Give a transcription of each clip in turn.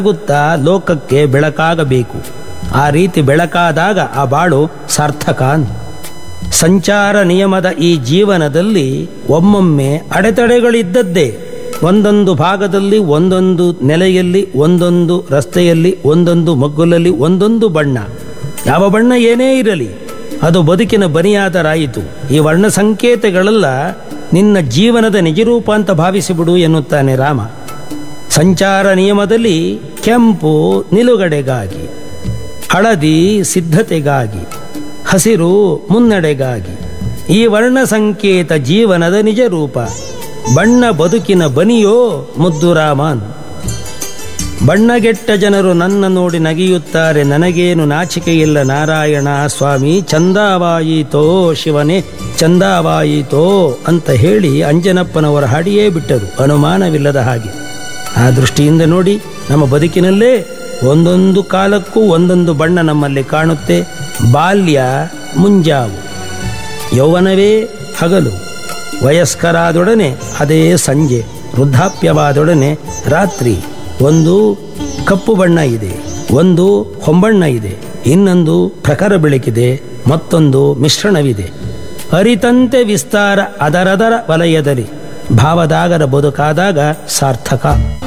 ಆಗುತ್ತಾ ಲೋಕಕ್ಕೆ ಬೆಳಕಾಗಬೇಕು ಆ ರೀತಿ ಬೆಳಕಾದಾಗ ಆ ಬಾಳು ಸಾರ್ಥಕ ಅಂತ. ಸಂಚಾರ ನಿಯಮದ ಈ ಜೀವನದಲ್ಲಿ ಒಮ್ಮೊಮ್ಮೆ ಅಡೆತಡೆಗಳಿದ್ದದ್ದೇ ಒಂದೊಂದು ಭಾಗದಲ್ಲಿ ಒಂದೊಂದು ನೆಲೆಯಲ್ಲಿ ಒಂದೊಂದು ರಸ್ತೆಯಲ್ಲಿ ಒಂದೊಂದು ಮಗ್ಗುಲಲ್ಲಿ ಒಂದೊಂದು ಬಣ್ಣ ಯಾವ ಬಣ್ಣ ಏನೇ ಇರಲಿ ಅದು ಬದುಕಿನ ಬನಿಯಾದರಾಯಿತು ಈ ವರ್ಣ ಸಂಕೇತಗಳೆಲ್ಲ ನಿನ್ನ ಜೀವನದ ನಿಜರೂಪ ಅಂತ ಭಾವಿಸಿಬಿಡು ಎನ್ನುತ್ತಾನೆ ರಾಮ ಸಂಚಾರ ನಿಯಮದಲ್ಲಿ ಕೆಂಪು ನಿಲುಗಡೆಗಾಗಿ ಹಳದಿ ಸಿದ್ಧತೆಗಾಗಿ ಹಸಿರು ಮುನ್ನಡೆಗಾಗಿ ಈ ವರ್ಣ ಸಂಕೇತ ಜೀವನದ ನಿಜ ರೂಪ ಬಣ್ಣ ಬದುಕಿನ ಬನಿಯೋ ಮುದ್ದು ರಾಮನ್ ಬಣ್ಣಗೆಟ್ಟ ಜನರು ನನ್ನ ನೋಡಿ ನಗಿಯುತ್ತಾರೆ ನನಗೇನು ನಾಚಿಕೆಯಿಲ್ಲ ನಾರಾಯಣ ಸ್ವಾಮಿ ಚಂದಾವಾಯಿತೋ ಶಿವನೇ ಚಂದಾವಾಯಿತೋ ಅಂತ ಹೇಳಿ ಅಂಜನಪ್ಪನವರ ಹಾಡಿಯೇ ಬಿಟ್ಟರು ಅನುಮಾನವಿಲ್ಲದ ಹಾಗೆ ಆ ದೃಷ್ಟಿಯಿಂದ ನೋಡಿ ನಮ್ಮ ಬದುಕಿನಲ್ಲೇ ಒಂದೊಂದು ಕಾಲಕ್ಕೂ ಒಂದೊಂದು ಬಣ್ಣ ನಮ್ಮಲ್ಲಿ ಕಾಣುತ್ತೆ ಬಾಲ್ಯ ಮುಂಜಾವು ಯೌವನವೇ ಹಗಲು ವಯಸ್ಕರಾದೊಡನೆ ಅದೇ ಸಂಜೆ ವೃದ್ಧಾಪ್ಯವಾದೊಡನೆ ರಾತ್ರಿ ಒಂದು ಕಪ್ಪು ಬಣ್ಣ ಇದೆ ಒಂದು ಹೊಂಬಣ್ಣ ಇದೆ ಇನ್ನೊಂದು ಪ್ರಖರ ಬೆಳಕಿದೆ ಮತ್ತೊಂದು ಮಿಶ್ರಣವಿದೆ ಅರಿತಂತೆ ವಿಸ್ತಾರ ಅದರದರ ವಲಯದಲ್ಲಿ ಭಾವದಾಗರ ಬದುಕಾದಾಗ ಸಾರ್ಥಕ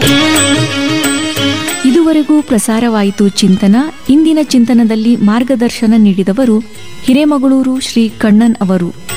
ಇದುವರೆಗೂ ಪ್ರಸಾರವಾಯಿತು ಚಿಂತನ ಇಂದಿನ ಚಿಂತನದಲ್ಲಿ ಮಾರ್ಗದರ್ಶನ ನೀಡಿದವರು ಹಿರೇಮಗಳೂರು ಶ್ರೀ ಕಣ್ಣನ್ ಅವರು